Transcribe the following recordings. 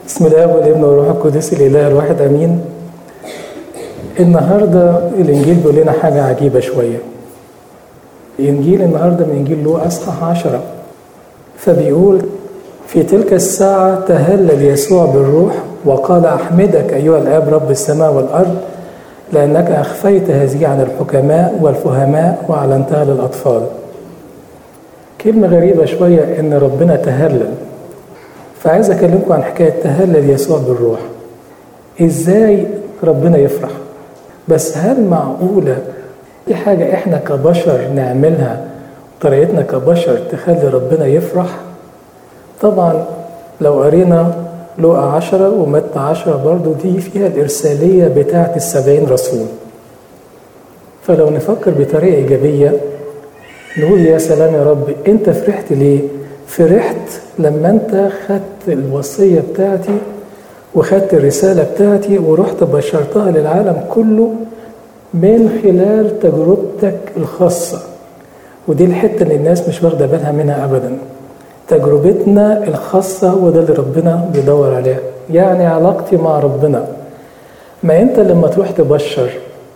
بسم الله والابن والروح القدس الاله الواحد امين النهارده الانجيل بيقول لنا حاجه عجيبه شويه الانجيل النهارده من انجيل لوقا اصحاح عشرة فبيقول في تلك الساعة تهلل يسوع بالروح وقال أحمدك أيها الآب رب السماء والأرض لأنك أخفيت هذه عن الحكماء والفهماء وأعلنتها للأطفال كلمة غريبة شوية إن ربنا تهلل فعايز أكلمكم عن حكاية تهلل يسوع بالروح إزاي ربنا يفرح بس هل معقولة دي حاجة إحنا كبشر نعملها طريقتنا كبشر تخلي ربنا يفرح طبعا لو قرينا لوقا عشرة ومتى عشرة برضو دي فيها الإرسالية بتاعة السبعين رسول فلو نفكر بطريقة إيجابية نقول يا سلام يا رب أنت فرحت ليه؟ فرحت لما أنت خدت الوصية بتاعتي وخدت الرسالة بتاعتي ورحت بشرتها للعالم كله من خلال تجربتك الخاصة ودي الحتة اللي الناس مش واخدة بالها منها أبدا تجربتنا الخاصة وده اللي ربنا بيدور عليها يعني علاقتي مع ربنا ما انت لما تروح تبشر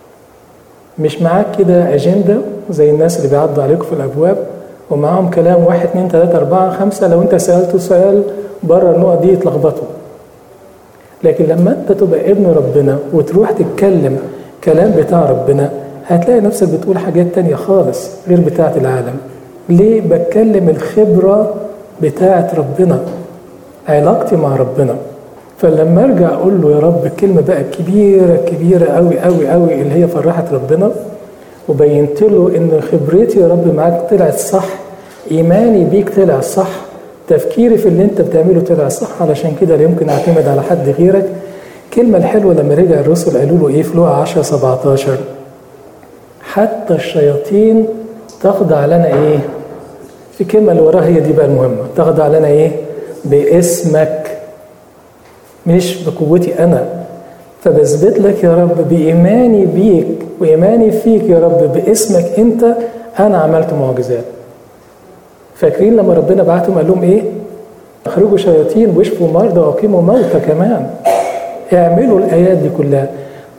مش معاك كده أجندة زي الناس اللي بيعدوا عليكم في الأبواب ومعاهم كلام واحد اتنين تلاتة أربعة خمسة لو أنت سألته سؤال بره النقط دي يتلخبطوا لكن لما أنت تبقى ابن ربنا وتروح تتكلم كلام بتاع ربنا هتلاقي نفسك بتقول حاجات تانية خالص غير بتاعة العالم ليه بتكلم الخبرة بتاعة ربنا علاقتي مع ربنا فلما ارجع اقول له يا رب الكلمه بقى كبيره كبيره قوي قوي قوي اللي هي فرحت ربنا وبينت له ان خبرتي يا رب معاك طلعت صح ايماني بيك طلع صح تفكيري في اللي انت بتعمله طلع صح علشان كده لا يمكن اعتمد على حد غيرك الكلمه الحلوه لما رجع الرسل قالوا له ايه في لوقا 10 17 حتى الشياطين تخضع لنا ايه في كلمة اللي وراها هي دي بقى المهمة تخضع لنا ايه باسمك مش بقوتي انا فبثبت لك يا رب بإيماني بيك وإيماني فيك يا رب باسمك أنت أنا عملت معجزات فاكرين لما ربنا بعتهم قال لهم إيه؟ اخرجوا شياطين واشفوا مرضى وأقيموا موتى كمان اعملوا الآيات دي كلها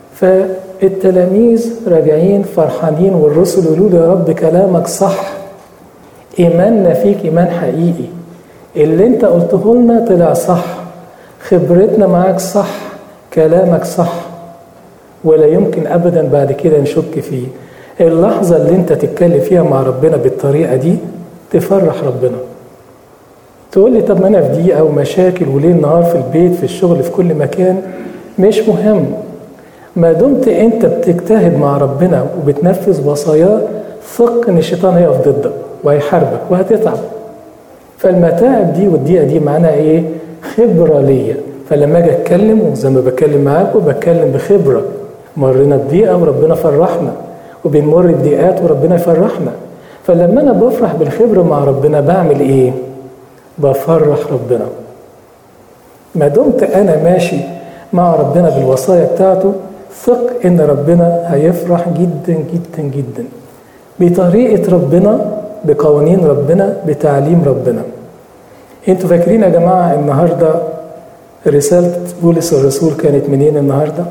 فالتلاميذ راجعين فرحانين والرسل يقولوا له يا رب كلامك صح إيماننا فيك إيمان حقيقي اللي أنت قلته لنا طلع صح خبرتنا معاك صح كلامك صح ولا يمكن أبدا بعد كده نشك فيه اللحظة اللي أنت تتكلم فيها مع ربنا بالطريقة دي تفرح ربنا تقول لي طب ما أنا في دقيقة ومشاكل وليل نهار في البيت في الشغل في كل مكان مش مهم ما دمت أنت بتجتهد مع ربنا وبتنفذ وصاياه ثق إن الشيطان هيقف ضدك وهيحاربك وهتتعب فالمتاعب دي والدقيقة دي معناها ايه؟ خبرة ليا فلما اجي اتكلم وزي ما بتكلم معاكم بتكلم بخبرة مرينا بدقيقة وربنا فرحنا وبنمر بدقيقات وربنا يفرحنا فلما انا بفرح بالخبرة مع ربنا بعمل ايه؟ بفرح ربنا ما دمت انا ماشي مع ربنا بالوصايا بتاعته ثق ان ربنا هيفرح جدا جدا جدا بطريقة ربنا بقوانين ربنا بتعليم ربنا انتوا فاكرين يا جماعة النهاردة رسالة بولس الرسول كانت منين النهاردة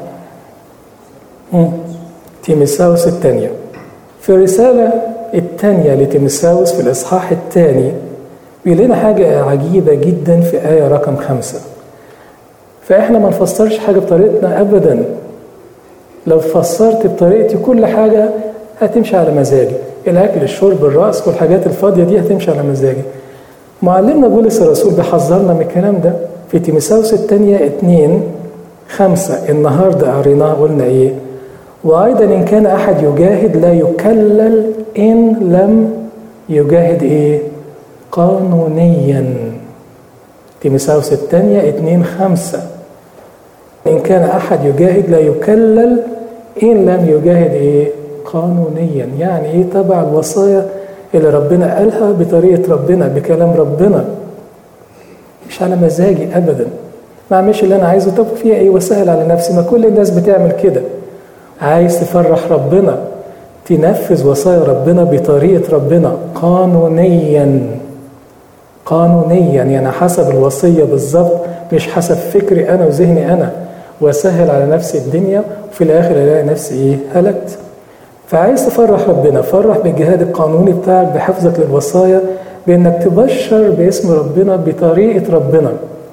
تيمساوس الثانية في الرسالة الثانية لتيمساوس في الإصحاح الثاني بيقول لنا حاجة عجيبة جدا في آية رقم خمسة فإحنا ما نفسرش حاجة بطريقتنا أبدا لو فسرت بطريقتي كل حاجة هتمشي على مزاجي الاكل الشرب الرقص والحاجات الفاضيه دي هتمشي على مزاجي معلمنا بولس الرسول بيحذرنا من الكلام ده في تيمساوس الثانية اتنين خمسة النهاردة قريناها قلنا ايه وأيضا إن كان أحد يجاهد لا يكلل إن لم يجاهد ايه قانونيا تيمساوس الثانية اتنين خمسة إن كان أحد يجاهد لا يكلل إن لم يجاهد ايه قانونيا يعني ايه تبع الوصايا اللي ربنا قالها بطريقه ربنا بكلام ربنا مش على مزاجي ابدا ما اعملش اللي انا عايزه طب فيها ايه وسهل على نفسي ما كل الناس بتعمل كده عايز تفرح ربنا تنفذ وصايا ربنا بطريقه ربنا قانونيا قانونيا يعني حسب الوصيه بالظبط مش حسب فكري انا وذهني انا واسهل على نفسي الدنيا وفي الاخر الاقي نفسي ايه هلكت فعايز تفرح ربنا فرح بالجهاد القانوني بتاعك بحفظك للوصايا بانك تبشر باسم ربنا بطريقه ربنا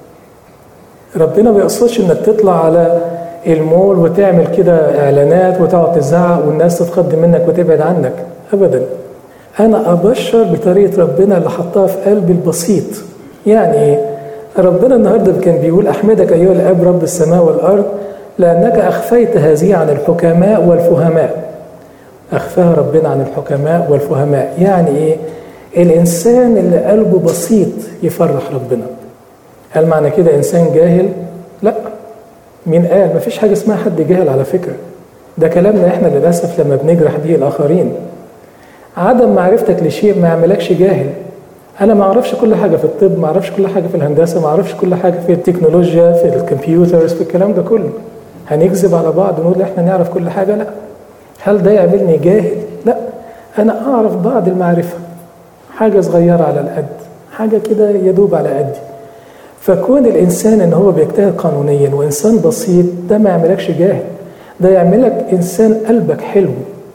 ربنا ما يقصدش انك تطلع على المول وتعمل كده اعلانات وتقعد تزعق والناس تتخض منك وتبعد عنك ابدا انا ابشر بطريقه ربنا اللي حطها في قلبي البسيط يعني ايه ربنا النهارده كان بيقول احمدك ايها الاب رب السماء والارض لانك اخفيت هذه عن الحكماء والفهماء اخفاها ربنا عن الحكماء والفهماء يعني ايه الانسان اللي قلبه بسيط يفرح ربنا هل معنى كده انسان جاهل لا مين قال مفيش حاجه اسمها حد جاهل على فكره ده كلامنا احنا للاسف لما بنجرح بيه الاخرين عدم معرفتك لشيء ما يعملكش جاهل انا ما اعرفش كل حاجه في الطب ما اعرفش كل حاجه في الهندسه ما اعرفش كل حاجه في التكنولوجيا في الكمبيوترز في الكلام ده كله هنكذب على بعض ونقول احنا نعرف كل حاجه لا هل ده يعملني جاهل لا انا اعرف بعض المعرفه حاجه صغيره على القد حاجه كده يدوب على قدي فكون الانسان ان هو بيجتهد قانونيا وانسان بسيط ده ما يعملكش جاهل ده يعملك انسان قلبك حلو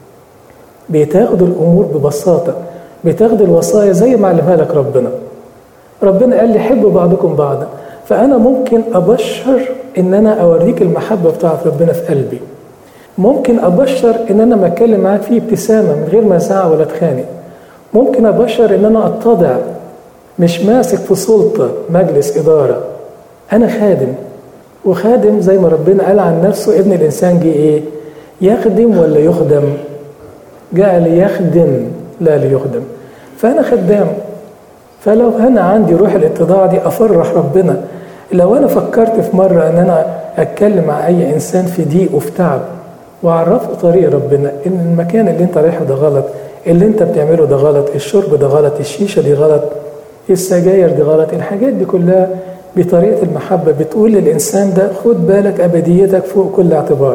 بتاخد الامور ببساطه بتاخد الوصايا زي ما علمها لك ربنا ربنا قال لي حبوا بعضكم بعضا فانا ممكن ابشر ان انا اوريك المحبه بتاعت ربنا في قلبي ممكن ابشر ان انا ما اتكلم معاك فيه ابتسامه من غير ما ازعق ولا اتخانق ممكن ابشر ان انا اتضع مش ماسك في سلطه مجلس اداره انا خادم وخادم زي ما ربنا قال عن نفسه ابن الانسان جه ايه يخدم ولا يخدم جاء ليخدم لا ليخدم فانا خدام فلو انا عندي روح الاتضاع دي افرح ربنا لو انا فكرت في مره ان انا اتكلم مع اي انسان في ضيق وفي تعب واعرفه طريق ربنا ان المكان اللي انت رايحه ده غلط اللي انت بتعمله ده غلط الشرب ده غلط الشيشه دي غلط السجاير دي غلط الحاجات دي كلها بطريقه المحبه بتقول للانسان ده خد بالك ابديتك فوق كل اعتبار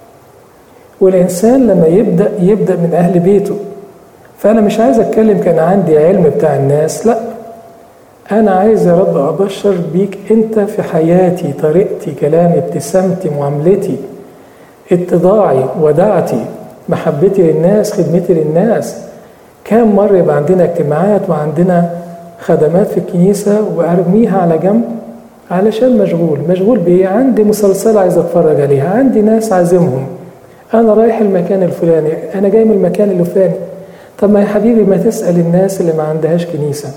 والانسان لما يبدا يبدا من اهل بيته فانا مش عايز اتكلم كان عندي علم بتاع الناس لا انا عايز يا رب ابشر بيك انت في حياتي طريقتي كلامي ابتسامتي معاملتي اتضاعي ودعتي محبتي للناس خدمتي للناس كم مرة يبقى عندنا اجتماعات وعندنا خدمات في الكنيسة وأرميها على جنب علشان مشغول مشغول بإيه عندي مسلسل عايز أتفرج عليها عندي ناس عازمهم أنا رايح المكان الفلاني أنا جاي من المكان الفلاني طب ما يا حبيبي ما تسأل الناس اللي ما عندهاش كنيسة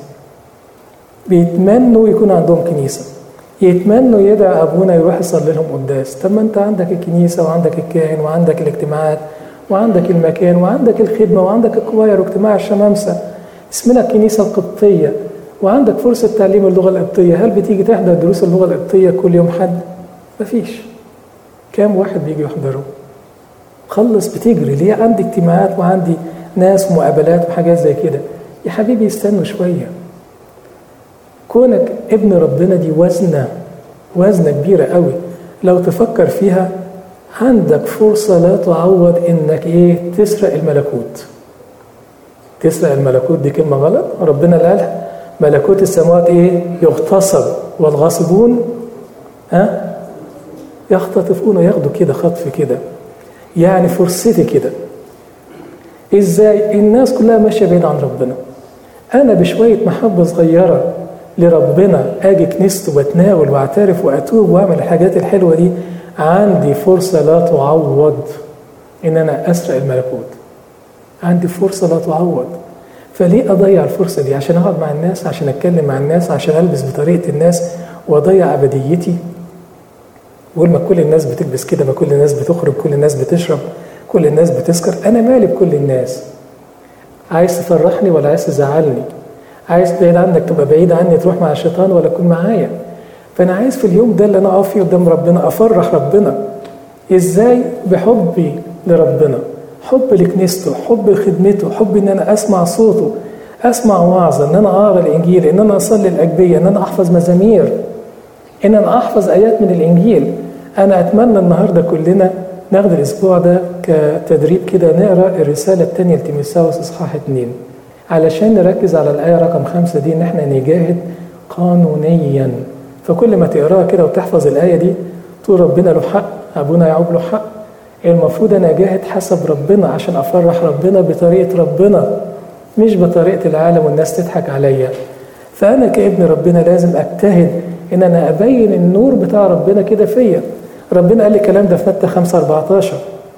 بيتمنوا يكون عندهم كنيسة يتمنوا يدعى أبونا يروح يصلي لهم قداس طب ما أنت عندك الكنيسة وعندك الكاهن وعندك الاجتماعات وعندك المكان وعندك الخدمة وعندك الكواير واجتماع الشمامسة اسمنا الكنيسة القبطية وعندك فرصة تعليم اللغة القبطية هل بتيجي تحضر دروس اللغة القبطية كل يوم حد؟ مفيش كام واحد بيجي يحضروا؟ خلص بتجري ليه عندي اجتماعات وعندي ناس ومقابلات وحاجات زي كده يا حبيبي استنوا شوية كونك ابن ربنا دي وزنة وزنة كبيرة قوي لو تفكر فيها عندك فرصة لا تعوض انك ايه تسرق الملكوت تسرق الملكوت دي كلمة غلط ربنا قالها ملكوت السماوات ايه يغتصب والغاصبون ها يختطفون وياخدوا كده خطف كده يعني فرصتي كده ازاي الناس كلها ماشيه بعيد عن ربنا انا بشويه محبه صغيره لربنا اجي كنيسته واتناول واعترف واتوب واعمل الحاجات الحلوه دي عندي فرصه لا تعوض ان انا اسرق الملكوت عندي فرصه لا تعوض فليه اضيع الفرصه دي عشان اقعد مع الناس عشان اتكلم مع الناس عشان البس بطريقه الناس واضيع ابديتي بقول ما كل الناس بتلبس كده ما كل الناس بتخرج كل الناس بتشرب كل الناس بتسكر انا مالي بكل الناس عايز تفرحني ولا عايز تزعلني عايز بعيد عنك تبقى بعيد عني تروح مع الشيطان ولا تكون معايا فانا عايز في اليوم ده اللي انا اقف فيه قدام ربنا افرح ربنا ازاي بحبي لربنا حب لكنيسته حب لخدمته حب ان انا اسمع صوته اسمع وعظه ان انا اقرا الانجيل ان انا اصلي الاجبيه ان انا احفظ مزامير ان انا احفظ ايات من الانجيل انا اتمنى النهارده كلنا ناخد الاسبوع ده كتدريب كده نقرا الرساله الثانيه لتيموثاوس اصحاح اتنين علشان نركز على الايه رقم خمسه دي ان احنا نجاهد قانونيا فكل ما تقراها كده وتحفظ الآية دي تقول ربنا له حق أبونا يعقوب له حق المفروض أنا أجاهد حسب ربنا عشان أفرح ربنا بطريقة ربنا مش بطريقة العالم والناس تضحك عليا فأنا كابن ربنا لازم أجتهد إن أنا أبين النور بتاع ربنا كده فيا ربنا قال لي الكلام ده في متى 5 14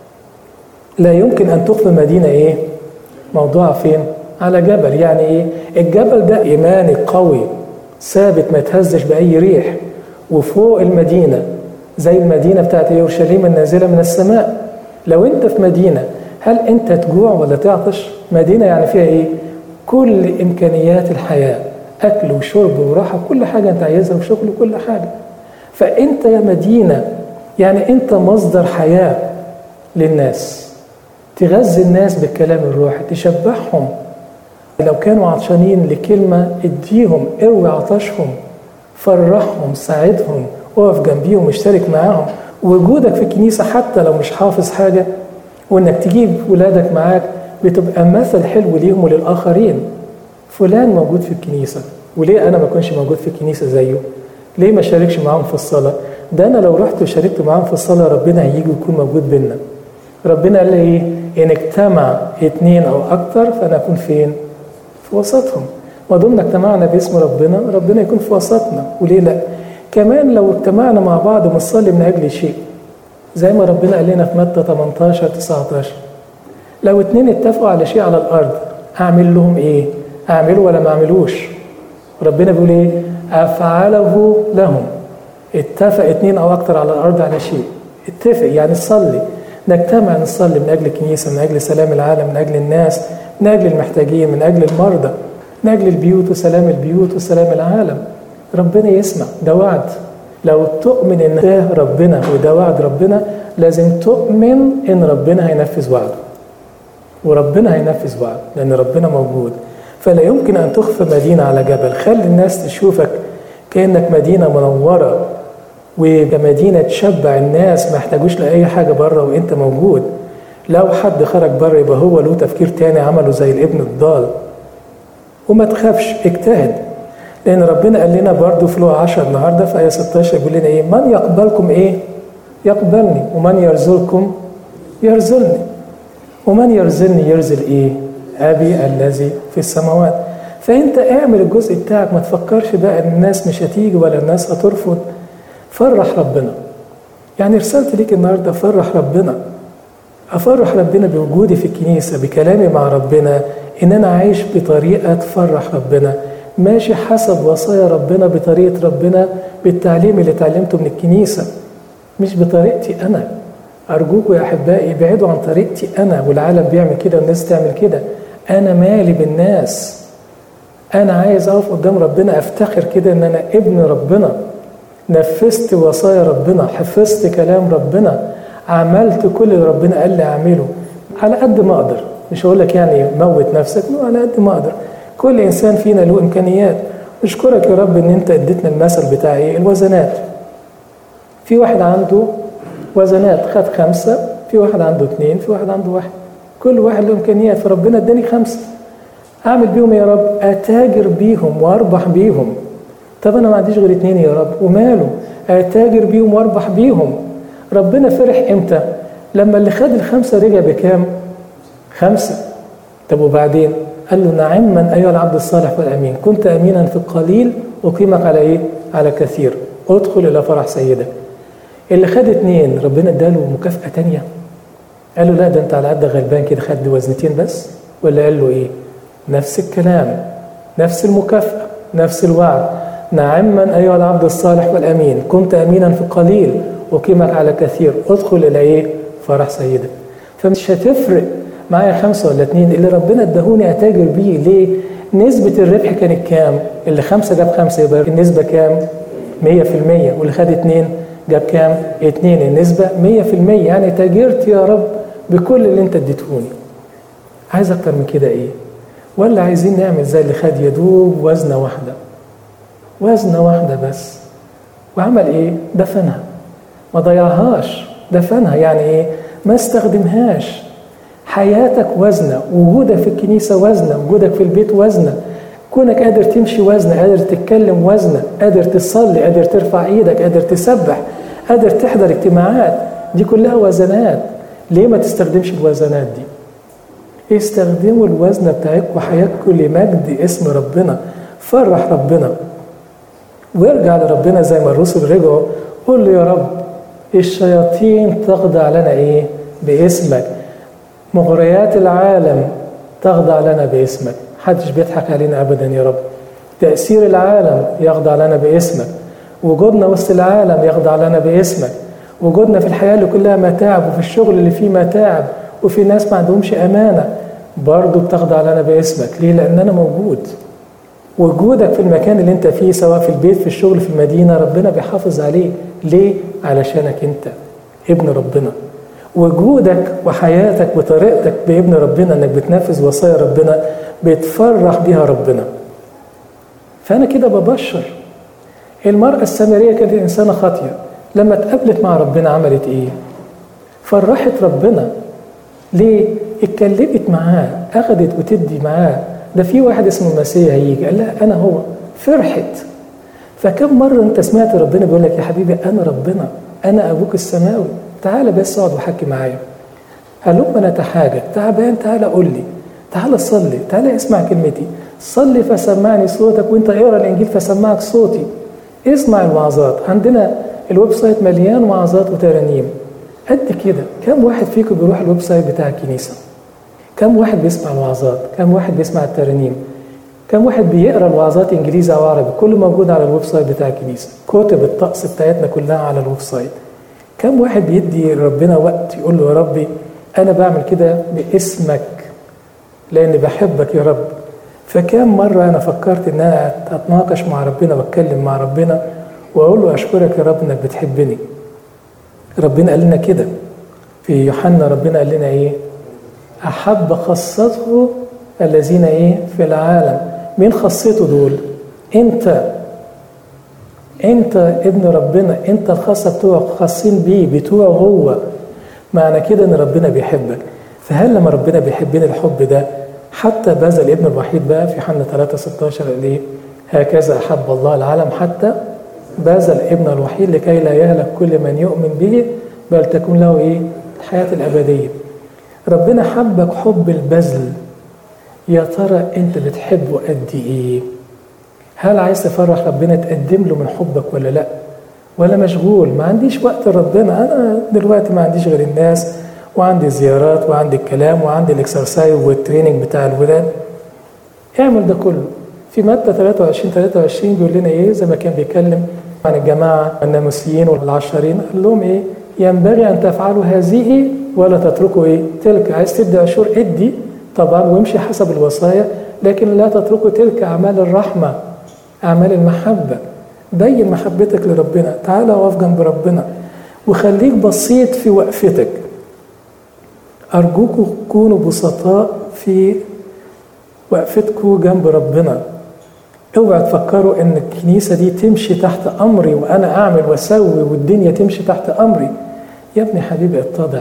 لا يمكن أن تخفي مدينة إيه؟ موضوعها فين؟ على جبل يعني إيه؟ الجبل ده إيماني قوي ثابت ما يتهزش بأي ريح وفوق المدينة زي المدينة بتاعت يورشليم النازلة من السماء لو أنت في مدينة هل أنت تجوع ولا تعطش؟ مدينة يعني فيها إيه؟ كل إمكانيات الحياة أكل وشرب وراحة كل حاجة أنت عايزها وشغل وكل حاجة فأنت يا مدينة يعني أنت مصدر حياة للناس تغذي الناس بالكلام الروحي تشبعهم لو كانوا عطشانين لكلمة اديهم اروي عطشهم فرحهم ساعدهم اقف جنبيهم اشترك معاهم وجودك في الكنيسة حتى لو مش حافظ حاجة وانك تجيب ولادك معاك بتبقى مثل حلو ليهم وللآخرين فلان موجود في الكنيسة وليه أنا ما أكونش موجود في الكنيسة زيه ليه ما شاركش معاهم في الصلاة ده أنا لو رحت وشاركت معاهم في الصلاة ربنا هيجي ويكون موجود بينا ربنا قال لي إيه إن اجتمع اتنين أو أكتر فأنا أكون فين في وسطهم ما دمنا اجتمعنا باسم ربنا ربنا يكون في وسطنا وليه لا كمان لو اجتمعنا مع بعض ونصلي من أجل شيء زي ما ربنا قال لنا في متى 18 19 لو اتنين اتفقوا على شيء على الأرض أعمل لهم إيه؟ أعمله ولا ما أعملوش؟ ربنا بيقول إيه؟ أفعله لهم اتفق اتنين أو أكتر على الأرض على شيء اتفق يعني نصلي نجتمع نصلي من أجل الكنيسة من أجل سلام العالم من أجل الناس من أجل المحتاجين من أجل المرضى من أجل البيوت وسلام البيوت وسلام العالم ربنا يسمع ده وعد لو تؤمن ان ده ربنا وده وعد ربنا لازم تؤمن ان ربنا هينفذ وعده وربنا هينفذ وعده لان ربنا موجود فلا يمكن ان تخفى مدينه على جبل خلي الناس تشوفك كانك مدينه منوره ومدينه تشبع الناس ما يحتاجوش لاي حاجه بره وانت موجود لو حد خرج بره يبقى هو له تفكير تاني عمله زي الابن الضال وما تخافش اجتهد لان ربنا قال لنا برضه في لوقا 10 النهارده في ايه 16 يقول لنا ايه من يقبلكم ايه يقبلني ومن يرزلكم يرزلني ومن يرزلني يرزل ايه ابي الذي في السماوات فانت اعمل الجزء بتاعك ما تفكرش بقى ان الناس مش هتيجي ولا الناس هترفض فرح ربنا يعني رسالتي ليك النهارده فرح ربنا افرح ربنا بوجودي في الكنيسه بكلامي مع ربنا ان انا عايش بطريقه تفرح ربنا ماشي حسب وصايا ربنا بطريقه ربنا بالتعليم اللي اتعلمته من الكنيسه مش بطريقتي انا ارجوكم يا احبائي ابعدوا عن طريقتي انا والعالم بيعمل كده والناس تعمل كده انا مالي بالناس انا عايز اقف قدام ربنا افتخر كده ان انا ابن ربنا نفذت وصايا ربنا حفظت كلام ربنا عملت كل اللي ربنا قال لي اعمله على قد ما اقدر مش هقول لك يعني موت نفسك لا على قد ما اقدر كل انسان فينا له امكانيات نشكرك يا رب ان انت اديتنا المثل بتاع ايه الوزنات في واحد عنده وزنات خد خمسة في واحد عنده اثنين في واحد عنده واحد كل واحد له امكانيات فربنا اداني خمسة اعمل بيهم يا رب اتاجر بيهم واربح بيهم طب انا ما عنديش غير اتنين يا رب وماله اتاجر بيهم واربح بيهم ربنا فرح امتى لما اللي خد الخمسة رجع بكام خمسة طب وبعدين قال له نعما أيها العبد الصالح والأمين كنت أمينا في القليل أقيمك على إيه على كثير ادخل إلى فرح سيدك اللي خد اتنين ربنا اداله مكافأة تانية قال له لا ده انت على قد غلبان كده خد وزنتين بس ولا قال له ايه نفس الكلام نفس المكافأة نفس الوعد نعما أيها العبد الصالح والأمين كنت أمينا في القليل أقيمك على كثير ادخل إلى إيه فرح سيدك فمش هتفرق معايا خمسة ولا اتنين اللي ربنا ادهوني أتاجر بيه ليه نسبة الربح كانت كام اللي خمسة جاب خمسة يبقى النسبة كام مية في المية واللي خد اتنين جاب كام اتنين النسبة مية في المية يعني تاجرت يا رب بكل اللي انت اديتهوني عايز اكتر من كده ايه ولا عايزين نعمل زي اللي خد يدوب وزنة واحدة وزنة واحدة بس وعمل ايه دفنها ما ضيعهاش دفنها يعني ايه ما استخدمهاش حياتك وزنة وجودك في الكنيسة وزنة وجودك في البيت وزنة كونك قادر تمشي وزنة قادر تتكلم وزنة قادر تصلي قادر ترفع ايدك قادر تسبح قادر تحضر اجتماعات دي كلها وزنات ليه ما تستخدمش الوزنات دي استخدموا الوزنة بتاعتكم وحياتكم لمجد اسم ربنا فرح ربنا وارجع لربنا زي ما الرسل رجعوا قول له يا رب الشياطين تخضع لنا ايه باسمك مغريات العالم تخضع لنا باسمك محدش بيضحك علينا ابدا يا رب تأثير العالم يخضع لنا باسمك وجودنا وسط العالم يخضع لنا باسمك وجودنا في الحياة اللي كلها متاعب وفي الشغل اللي فيه متاعب وفي ناس ما عندهمش أمانة برضه بتخضع لنا باسمك ليه؟ لأن أنا موجود وجودك في المكان اللي انت فيه سواء في البيت في الشغل في المدينة ربنا بيحافظ عليه ليه؟ علشانك انت ابن ربنا وجودك وحياتك وطريقتك بابن ربنا انك بتنفذ وصايا ربنا بتفرح بيها ربنا فأنا كده ببشر المرأة السامرية كانت إنسانة خاطية لما اتقابلت مع ربنا عملت إيه؟ فرحت ربنا ليه؟ اتكلمت معاه أخدت وتدي معاه ده في واحد اسمه المسيح هيجي قال لها أنا هو فرحت فكم مرة أنت سمعت ربنا بيقول لك يا حبيبي أنا ربنا أنا أبوك السماوي تعالى بس اقعد وحكي معايا هلما نتحاجج تعبان تعالى قول لي تعالى صلي تعالى اسمع كلمتي صلي فسمعني صوتك وانت اقرا الانجيل فسمعك صوتي اسمع الوعظات عندنا الويب سايت مليان وعظات وترانيم قد كده كم واحد فيكم بيروح الويب سايت بتاع الكنيسه كم واحد بيسمع الوعظات كم واحد بيسمع الترانيم كم واحد بيقرا الوعظات انجليزي او عربي كله موجود على الويب سايت بتاع الكنيسه كتب الطقس بتاعتنا كلها على الويب سايت كم واحد بيدي ربنا وقت يقول له يا ربي انا بعمل كده باسمك لاني بحبك يا رب فكم مرة أنا فكرت إن أنا أتناقش مع ربنا وأتكلم مع ربنا وأقول له أشكرك يا رب إنك بتحبني. ربنا قال لنا كده في يوحنا ربنا قال لنا إيه؟ أحب خاصته الذين إيه؟ في العالم. مين خاصته دول؟ أنت أنت ابن ربنا، أنت الخاصة بتوعك خاصين بيه بتوعه هو. معنى كده إن ربنا بيحبك. فهل لما ربنا بيحبني الحب ده حتى بذل ابن الوحيد بقى في يوحنا 3 16 قال ايه؟ هكذا احب الله العالم حتى بذل ابن الوحيد لكي لا يهلك كل من يؤمن به بل تكون له ايه؟ الحياه الابديه. ربنا حبك حب البذل يا ترى انت بتحبه قد ايه؟ هل عايز تفرح ربنا تقدم له من حبك ولا لا؟ ولا مشغول ما عنديش وقت لربنا انا دلوقتي ما عنديش غير الناس وعندي زيارات وعندي الكلام وعندي الاكسرسايز والتريننج بتاع الولاد اعمل ده كله في مادة 23 23 بيقول لنا ايه زي ما كان بيتكلم عن الجماعة الناموسيين والعشرين قال لهم ايه ينبغي ان تفعلوا هذه ولا تتركوا ايه تلك عايز تدي عشور ادي طبعا وامشي حسب الوصايا لكن لا تتركوا تلك اعمال الرحمة اعمال المحبة بين محبتك لربنا تعالى وقف جنب ربنا وخليك بسيط في وقفتك أرجوكم كونوا بسطاء في وقفتكم جنب ربنا اوعى تفكروا ان الكنيسة دي تمشي تحت امري وانا اعمل واسوي والدنيا تمشي تحت امري يا ابني حبيبي اتضع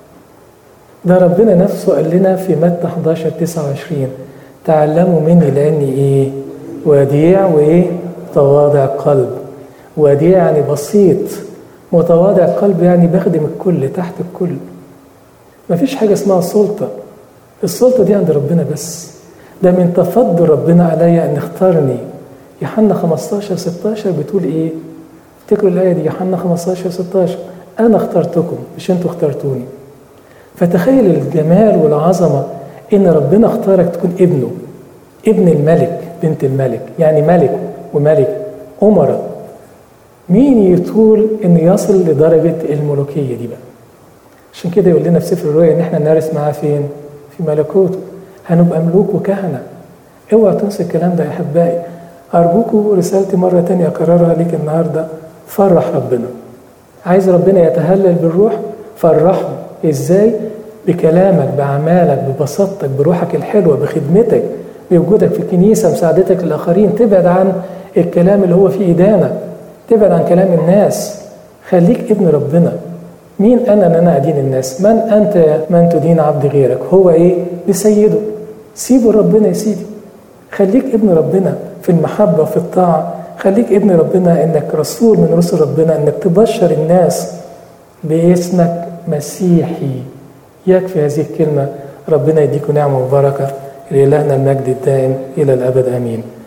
ده ربنا نفسه قال لنا في متى 11 29 تعلموا مني لاني ايه وديع وايه تواضع قلب وديع يعني بسيط متواضع قلب يعني بخدم الكل تحت الكل مفيش حاجة اسمها سلطة السلطة دي عند ربنا بس ده من تفضل ربنا عليا أن اختارني يوحنا 15 16 بتقول إيه؟ افتكروا الآية دي يوحنا 15 16 أنا اخترتكم مش أنتوا اخترتوني فتخيل الجمال والعظمة إن ربنا اختارك تكون ابنه ابن الملك بنت الملك يعني ملك وملك أمراء مين يطول إن يصل لدرجة الملوكية دي بقى عشان كده يقول لنا في سفر الرؤيا ان احنا نرث معاه فين؟ في ملكوته هنبقى ملوك وكهنه اوعى تنسى الكلام ده يا احبائي ارجوكوا رسالتي مره تانية اكررها ليك النهارده فرح ربنا عايز ربنا يتهلل بالروح فرحه ازاي؟ بكلامك باعمالك ببساطتك بروحك الحلوه بخدمتك بوجودك في الكنيسه مساعدتك للاخرين تبعد عن الكلام اللي هو فيه ادانه تبعد عن كلام الناس خليك ابن ربنا مين انا ان انا ادين الناس من انت من تدين عبد غيرك هو ايه لسيده سيبه ربنا يا سيدي خليك ابن ربنا في المحبة وفي الطاعة خليك ابن ربنا انك رسول من رسل ربنا انك تبشر الناس باسمك مسيحي يكفي هذه الكلمة ربنا يديكم نعمة وبركة لإلهنا المجد الدائم إلى الأبد آمين